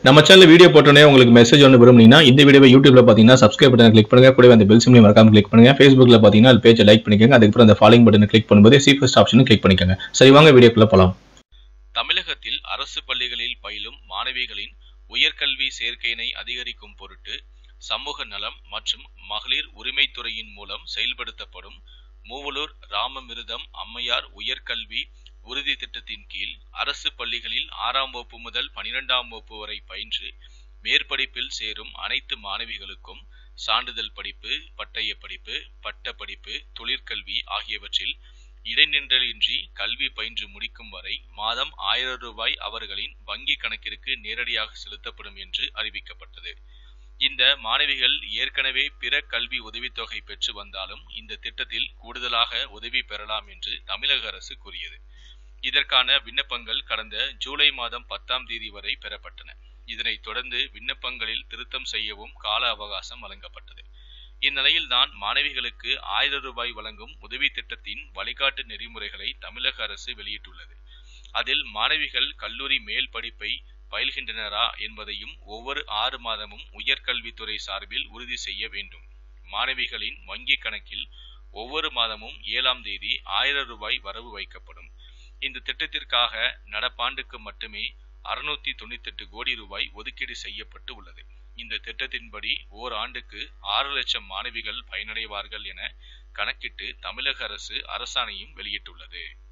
நம்ம channel video போட்டோன்னே உங்களுக்கு மெசேஜ் ஒன்று விரும்புனீங்கன்னா இந்த வீடியோவை யூடியூப்ல பார்த்தீங்கன்னா சப்ஸ்கிரைப் பட்டன் கிளிக் பண்ணுங்க கூடவே அந்த பெல் சிம்லையும் மறக்காம கிளிக் பண்ணுங்க ஃபேஸ்புக்ல பார்த்தீங்கன்னா அது பேஜை லைக் பண்ணிக்கோங்க அதுக்கப்புறம் அந்த ஃபாலோயிங் பட்டனை கிளிக் பண்ணும்போது சி ஃபர்ஸ்ட் ஆப்ஷனும் கிளிக் பண்ணிக்கோங்க சரி வாங்க வீடியோக்குள்ள போலாம் தமிழகத்தில் அரசு பள்ளிகளில் பயிலும் மாணவிகளின் உயர்கல்வி சேர்க்கையினை அதிகரிக்கும் பொருட்டு சமூக நலம் மற்றும் மகளிர் உரிமைத்துறையின் மூலம் செயல்படுத்தப்படும் மூவலூர் ராமமிருதம் அம்மையார் உயர்கல்வி உறுதி திட்டத்தின் கீழ் அரசு பள்ளிகளில் ஆறாம் வகுப்பு முதல் பனிரெண்டாம் வகுப்பு வரை பயின்று மேற்படிப்பில் சேரும் அனைத்து மாணவிகளுக்கும் சான்றிதழ் படிப்பு பட்டய படிப்பு பட்ட படிப்பு தொழிற்கல்வி ஆகியவற்றில் இடைநின்றலின்றி கல்வி பயின்று முடிக்கும் வரை மாதம் ஆயிரம் ரூபாய் அவர்களின் வங்கி கணக்கிற்கு நேரடியாக செலுத்தப்படும் என்று அறிவிக்கப்பட்டது இந்த மாணவிகள் ஏற்கனவே பிற கல்வி உதவித்தொகை பெற்று வந்தாலும் இந்த திட்டத்தில் கூடுதலாக உதவி பெறலாம் என்று தமிழக அரசு கூறியது இதற்கான விண்ணப்பங்கள் கடந்த ஜூலை மாதம் பத்தாம் தேதி வரை பெறப்பட்டன இதனைத் தொடர்ந்து விண்ணப்பங்களில் திருத்தம் செய்யவும் கால அவகாசம் வழங்கப்பட்டது இந்நிலையில்தான் மாணவிகளுக்கு ஆயிரம் ரூபாய் வழங்கும் உதவி திட்டத்தின் வழிகாட்டு நெறிமுறைகளை தமிழக அரசு வெளியிட்டுள்ளது அதில் மாணவிகள் கல்லூரி மேல் படிப்பை பயில்கின்றனரா என்பதையும் ஒவ்வொரு ஆறு மாதமும் உயர்கல்வித்துறை சார்பில் உறுதி செய்ய வேண்டும் மாணவிகளின் வங்கி கணக்கில் ஒவ்வொரு மாதமும் ஏழாம் தேதி ஆயிரம் ரூபாய் வரவு வைக்கப்படும் இந்த திட்டத்திற்காக நடப்பாண்டுக்கு மட்டுமே அறுநூத்தி தொண்ணூத்தி எட்டு கோடி ரூபாய் ஒதுக்கீடு செய்யப்பட்டு உள்ளது இந்த திட்டத்தின்படி ஓர் ஆண்டுக்கு ஆறு லட்சம் மாணவிகள் பயனடைவார்கள் என கணக்கிட்டு தமிழக அரசு அரசாணையும் வெளியிட்டுள்ளது